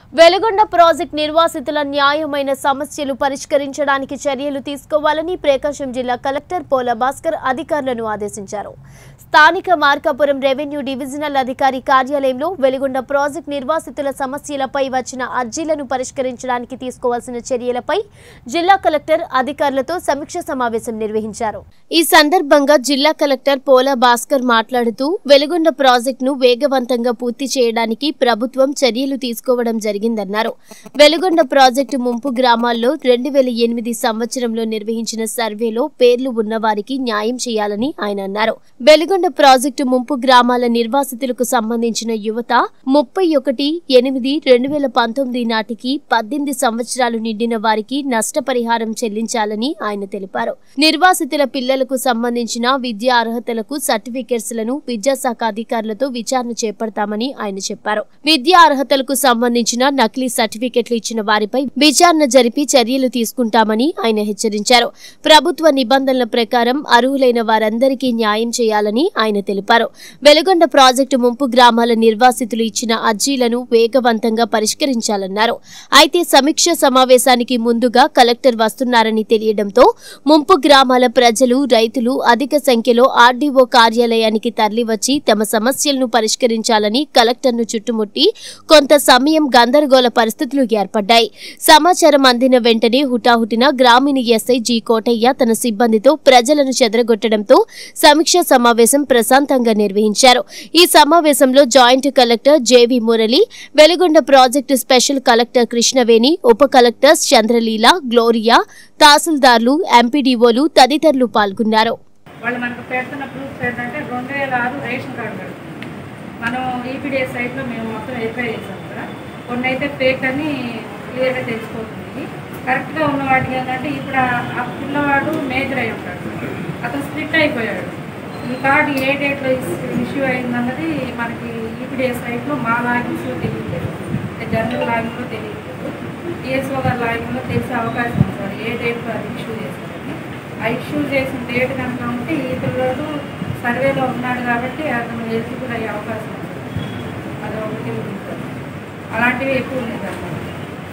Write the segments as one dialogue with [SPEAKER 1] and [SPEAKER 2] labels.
[SPEAKER 1] Veligonda project నిర్వాసితుల న్యాయమైన సమస్యలు పరిష్కరించడానికి చర్యలు తీసుకోవాలని ప్రకాశం జిల్లా కలెక్టర్ పోల భాస్కర్ అధికారులను ఆదేశించారు స్థానిక మార్కాపురం రెవెన్యూ డివిజనల్ అధికారి కార్యాలయంలో వెలుగొండ ప్రాజెక్ట్ నిర్వాసితుల సమస్యలపై వచ్చిన అర్జీలను పరిష్కరించడానికి తీసుకోవాల్సిన చర్యలపై జిల్లా కలెక్టర్ అధికారులతో సమీక్ష సమావేశం నిర్వహించారు ఈ సందర్భంగా జిల్లా కలెక్టర్ పోల భాస్కర్ మాట్లాడుతూ వెలుగొండ ప్రాజెక్టును వేగవంతంగా పూర్తి చేయడానికి ప్రభుత్వం చర్యలు తీసుకోవడం జరిగిందన్నారు వెలుగొండ ప్రాజెక్టు ముంపు గ్రామాల్లో రెండు వేల ఎనిమిది సంవత్సరంలో నిర్వహించిన సర్వేలో పేర్లు ఉన్న వారికి న్యాయం చేయాలని ఆయన అన్నారు వెలుగొండ ప్రాజెక్టు ముంపు గ్రామాల నిర్వాసితులకు సంబంధించిన యువత ముప్పై ఒకటి ఎనిమిది రెండు వేల పంతొమ్మిది నాటికి పద్దెనిమిది సంవత్సరాలు నిండిన వారికి నష్టపరిహారం చెల్లించాలని ఆయన తెలిపారు నిర్వాసితుల పిల్లలకు సంబంధించిన విద్యా అర్హతలకు సర్టిఫికెట్స్ లను విద్యాశాఖ అధికారులతో విచారణ చేపడతామని ఆయన చెప్పారు విద్యా అర్హతలకు సంబంధించిన నకిలీ సర్టిఫికెట్లు ఇచ్చిన వారిపై విచారణ జరిపి చర్యలు తీసుకుంటామని ఆయన హెచ్చరించారు ప్రభుత్వ నిబంధనల ప్రకారం అర్హులైన వారందరికీ న్యాయం చేయాలని ఆయన తెలిపారు వెలుగొండ ప్రాజెక్టు ముంపు గ్రామాల నిర్వాసితులు ఇచ్చిన అర్జీలను వేగవంతంగా పరిష్కరించాలన్నారు అయితే సమీక్ష సమావేశానికి ముందుగా కలెక్టర్ వస్తున్నారని తెలియడంతో ముంపు గ్రామాల ప్రజలు రైతులు అధిక సంఖ్యలో ఆర్డీఓ కార్యాలయానికి తరలివచ్చి తమ సమస్యలను పరిష్కరించాలని కలెక్టర్ను చుట్టుముట్టి కొంత సమయం గందరగోళ పరిస్థితులు ఏర్పడ్డాయి సమాచారం అందిన వెంటనే హుటాహుటిన గ్రామీణ ఎస్ఐ జి కోటయ్య తన సిబ్బందితో ప్రజలను చెదరగొట్టడంతో సమీక్ష సమావేశం ప్రశాంతంగా నిర్వహించారు ఈ సమావేశంలో joint collector JV Murali Veligonda project special collector Krishnaveni ఉప కలెక్టర్స్ చంద్రలీల గ్లోరియా తహసీల్దార్లు ఎంపీడీఓలు తదితరులు పాల్గొన్నారు
[SPEAKER 2] వాళ్ళు మనకు పెడుతున్న ప్రూఫ్ ఏంటంటే రెండు వేల ఆరు రేషన్ కార్డు పెడుతుంది మనం ఈపీడిఎస్ సైట్లో మేము మొత్తం వెరిఫై చేసాం కదా కొన్ని అయితే ఫేక్ అని క్లియర్గా తెలిసిపోతుంది కరెక్ట్గా ఉన్న వాటికి ఏంటంటే ఇప్పుడు ఆ- ఆ పిల్లవాడు మేజర్ అయి ఉంటాడు అతను స్ప్లిట్ అయిపోయాడు ఈ కార్డు ఏ డేట్లో ఇష్యూ అయిందన్నది మనకి ఈపీడిఎస్ సైట్లో మా లాగిన్స్లో తెలియలేదు జనరల్ లాగిన్లో తెలియలేదు డిఎస్ఓ గారి లాగిన్లో తెలిసే అవకాశం ఉంది సార్ ఏ డేట్లో అది ఇష్యూ చేశారని ఆ ఇష్యూ చేసిన డేట్ కనుక ఉంటే ఈ పిల్లడు సర్వేలో ఉన్నాడు కాబట్టి అతను ఎలిజిబుల్ అయ్యే అవకాశం ఉంది అది ఒకటి ఉంది సార్. అలాంటివి ఎక్కువ ఉన్నాయి సార్ మనకి.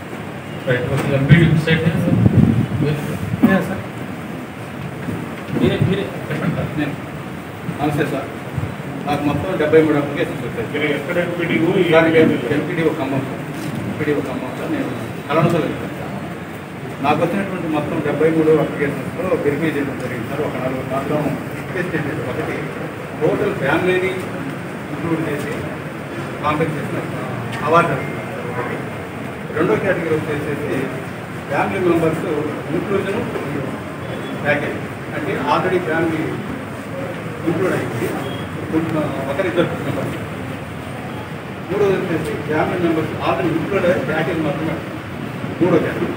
[SPEAKER 3] Right okay MPD side sir మీరే మీరే చెప్పండి సార్
[SPEAKER 4] నేను నమస్తే సార్ నాకు మొత్తం డెబ్బై మూడు అప్లికేషన్స్ వచ్చాయి
[SPEAKER 5] మీరు ఎక్కడ MPDO
[SPEAKER 4] sir MPDO Khammam sir MPDO Khammam sir నేను కలవసలు నాకు వచ్చినటువంటి మొత్తం డెబ్బై మూడు అప్లికేషన్స్లో వెరిఫై చేయడం జరిగింది సార్ ఒక నలుగురు మాత్రం టెస్ట్ చేసేది ఒకటి టోటల్ ఫ్యామిలీని ఇంక్లూడ్ చేసి కాంపెన్సేషన్ అవార్డు వస్తుంది సార్ ఒకటి రెండో కేటగిరీ వచ్చేసేసి ఫ్యామిలీ మెంబర్స్ ఇంక్లూజన్ ప్యాకేజ్ అంటే ఆల్రెడీ ఫ్యామిలీ ఇంక్లూడ్ అయింది కొంచెం ఒకరిద్దరు మెంబర్స్ మూడోది వచ్చేసి ఫ్యామిలీ మెంబర్స్ ఆల్రెడీ ఇంక్లూడ్ అయ్యే ప్యాకేజ్ మాత్రమే మూడో కేటగిరీ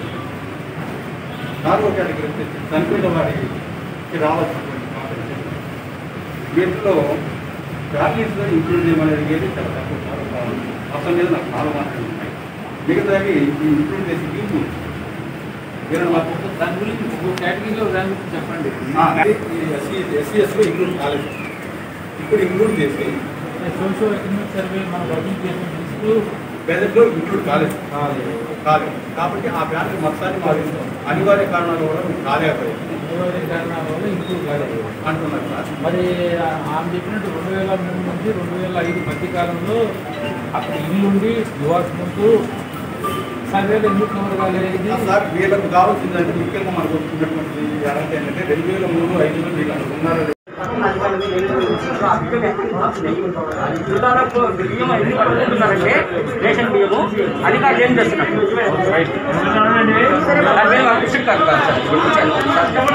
[SPEAKER 4] నాలుగో కేటగిరీ వచ్చేసి చనిపోయిన వారికి రావాల్సినటువంటి compensation. వీటిలో ఫ్యామిలీస్లో ఇంక్లూడ్ చేయమని అడిగేది చాలా తక్కువ చాలా బాగుంది అసలు మీద నాకు చాలా మాత్రమే ఉన్నాయి మిగతావి ఈ ఇంక్లూడ్ చేసి యూజ్ వీళ్ళని మాత్రం
[SPEAKER 3] దాని గురించి ఒక కేటగిరీలో దాని గురించి చెప్పండి
[SPEAKER 4] ఎస్సీ ఎస్సీఎస్లో ఇంక్లూడ్ కాలేదు ఇప్పుడు ఇంక్లూడ్ చేసి
[SPEAKER 3] సోషో ఎకనామిక్ సర్వే మన వర్కింగ్ చేసిన తీసుకు
[SPEAKER 4] బెదర్లో ఇంక్లూడ్ కాలేదు కాలేదు కాబట్టి ఆ ఫ్యామిలీ మొత్తాన్ని మాది అనివార్య కారణాల వల్ల మేము కాలేకపోయాము
[SPEAKER 3] అనివార్య కారణాల వల్ల ఇంప్రూవ్ కాలేదు
[SPEAKER 4] అంటున్నారు సార్
[SPEAKER 3] మరి ఆమె చెప్పినట్టు రెండు వేల మూడు నుంచి రెండు వేల ఐదు మధ్య కాలంలో అక్కడ ఇల్లుండి నివాసం ఉంటూ సర్వేలో ఎందుకు కవర్ కాలేదు
[SPEAKER 4] సార్ వీళ్ళకు కావాల్సిందంటే ముఖ్యంగా మనకు వచ్చినటువంటి అర్హత ఏంటంటే రెండు వేల మూడు ఐదులో వీళ్ళు అక్కడ ఉన్నారు
[SPEAKER 6] దాదాపు బియ్యం ఎన్ని పడుతున్నారంటే రేషన్ బియ్యము అధికారులు ఏం చేస్తున్నారు దాని మీద మాకు విసిట్ కాదు కాదు సార్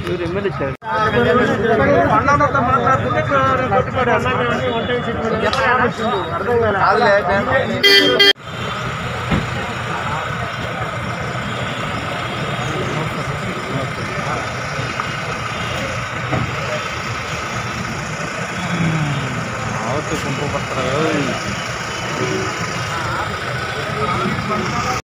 [SPEAKER 3] ఆవತ್ತು ಕುಂಪು ಬರ್ತಾರೆ